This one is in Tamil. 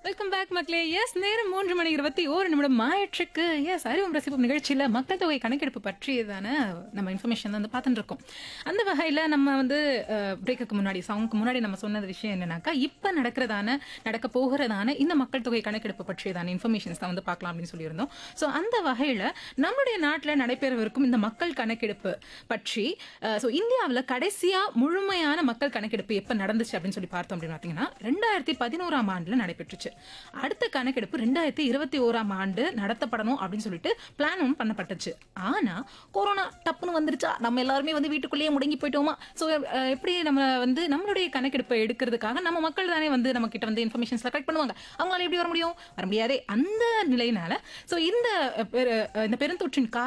வெல்கம் பேக் மக்களே எஸ் நேரம் மூன்று மணி இருபத்தி ஓரு நிமிடம் மாயிற்றுக்கு எஸ் அறிவும் ரசிப்பும் நிகழ்ச்சியில் மக்கள் தொகை கணக்கெடுப்பு பற்றியதான நம்ம இன்ஃபர்மேஷன் வந்து பார்த்துட்டு இருக்கோம் அந்த வகையில் நம்ம வந்து பிரேக்குக்கு முன்னாடி சாங்க்கு முன்னாடி நம்ம சொன்னது விஷயம் என்னன்னாக்கா இப்போ நடக்கிறதான நடக்க போகிறதான இந்த மக்கள் தொகை கணக்கெடுப்பு பற்றியதான இன்ஃபர்மேஷன்ஸ் தான் வந்து பார்க்கலாம் அப்படின்னு சொல்லியிருந்தோம் ஸோ அந்த வகையில் நம்முடைய நாட்டில் நடைபெறவிருக்கும் இந்த மக்கள் கணக்கெடுப்பு பற்றி ஸோ இந்தியாவில் கடைசியாக முழுமையான மக்கள் கணக்கெடுப்பு எப்போ நடந்துச்சு அப்படின்னு சொல்லி பார்த்தோம் அப்படின்னு பார்த்தீங்கன்னா ரெண்டாயிரத்தி பதினோராம் ஆண்டில் நடைபெற்றுச்சு அடுத்த கணக்கெடுப்பு ரெண்டாயிரத்தி இருபத்தி ஓராம் ஆண்டு நடத்தப்படணும் அப்படின்னு சொல்லிட்டு பிளான் ஒன்று பண்ணப்பட்டுச்சு ஆனா கொரோனா டப்புன்னு வந்துருச்சா நம்ம எல்லாருமே வந்து வீட்டுக்குள்ளேயே முடங்கி போயிட்டோமா ஸோ எப்படி நம்ம வந்து நம்மளுடைய கணக்கெடுப்பை எடுக்கிறதுக்காக நம்ம மக்கள் தானே வந்து நம்ம கிட்ட வந்து இன்ஃபர்மேஷன்ஸ் கலெக்ட் பண்ணுவாங்க அவங்களால எப்படி வர முடியும் வர முடியாதே அந்த நிலையினால ஸோ இந்த பெரு- இந்த பெருந்தொற்றின் கா